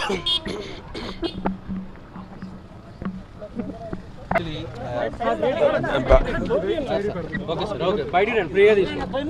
Okay sir okay బయట రండి ఫ్రీగా తీసుకోండి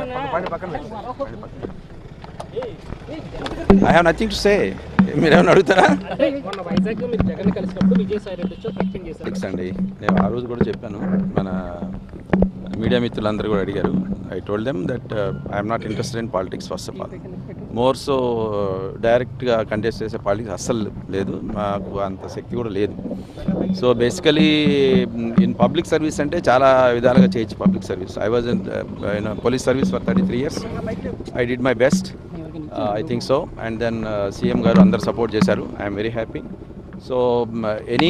I have nothing to say మీరేమైనా అడుగుతారా మొన్న వైజాగ్ మీరు జగన్ కలిసినప్పుడు విజయసాయి రెడ్డి వచ్చి ప్రకటన చేశారు థ్యాంక్స్ అండి నేను ఆ రోజు కూడా చెప్పాను మన మీడియా మిత్రులందరూ కూడా అడిగారు I told them that I'm not interested in politics first of all more so డైరెక్ట్గా కంటెస్ట్ చేసే పాలిటిక్స్ అస్సలు లేదు మాకు అంత శక్తి కూడా లేదు so basically in public service అంటే చాలా విధాలుగా చేయొచ్చు public service I was in police service for thirty three years I did my best I think so and then CM garu అందరు సపోర్ట్ చేశారు I'm very happy so any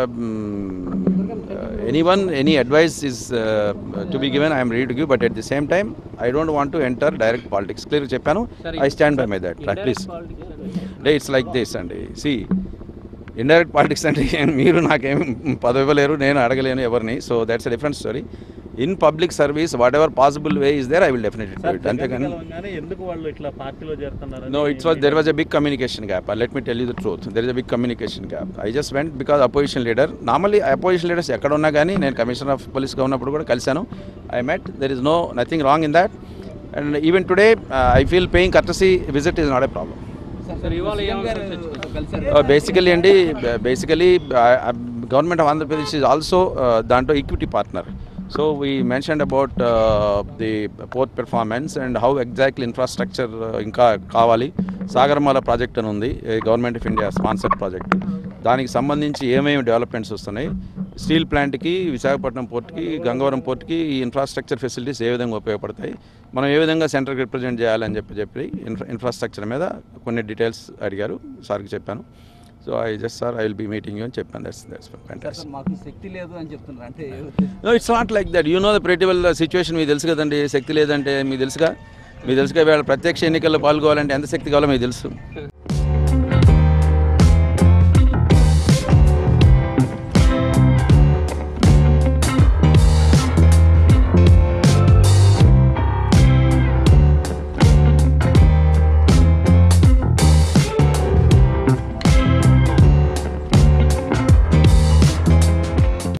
any one any advice is to be given I'm ready to give but at the same time I don't want to enter direct politics clear చెప్పాను I stand by my that please అంటే it's like this అండి see indirect politics అంటే మీరు నాకేం పదవి ఇవ్వలేరు నేను అడగలేను ఎవరిని so that's a different story in public service whatever possible way is there I will definitely do it అంతేగాని తెలంగాణ ఎందుకు వాళ్ళు ఇట్లా పార్టీలో చేరుతున్నారు No, it was there was a big communication gap. Uh, let me tell you the truth. There is a big communication gap. I just went because opposition leader. Normally opposition leaders ఎక్కడ ఉన్నా కానీ నేను commissioner of పోలీస్గా ఉన్నప్పుడు కూడా కలిశాను I met there is no nothing wrong in that and even today I feel paying courtesy visit is not a problem sir ఇవాళ ఏమవుతుంది basically అండి basically government of Andhra Pradesh is also దాంట్లో equity partner so we mention about the port performance and how exactly infrastructure ఇంకా కావాలి Sagarmala project అని ఉంది government of India sponsored project దానికి సంబంధించి ఏమేమి డెవలప్మెంట్స్ వస్తున్నాయి స్టీల్ ప్లాంట్కి విశాఖపట్నం పోర్ట్కి గంగవరం పోర్ట్కి ఈ ఇన్ఫ్రాస్ట్రక్చర్ ఫెసిలిటీస్ ఏ విధంగా ఉపయోగపడతాయి మనం ఏ విధంగా సెంటర్కి రిప్రజెంట్ చేయాలని చెప్పి చెప్పి ఇన్ఫ్రా ఇన్ఫ్రాస్ట్రక్చర్ మీద కొన్ని డీటెయిల్స్ అడిగారు సార్కి చెప్పాను so I just sir I will be meeting you అని చెప్పాను దట్స్ దట్స్ ఫ్యాంటాస్టిక్ మాకు శక్తి లేదు అని చెప్తున్నారు అంటే no it's not like that you know the prevailing situation మీకు తెలుసు కదండి శక్తి లేదంటే మీకు తెలుసుగా మీకు తెలుసుగా వీళ్ళ ప్రత్యక్ష ఎన్నికల్లో పాల్గొవాలంటే ఎంత శక్తి కావాలో మీకు తెలుసు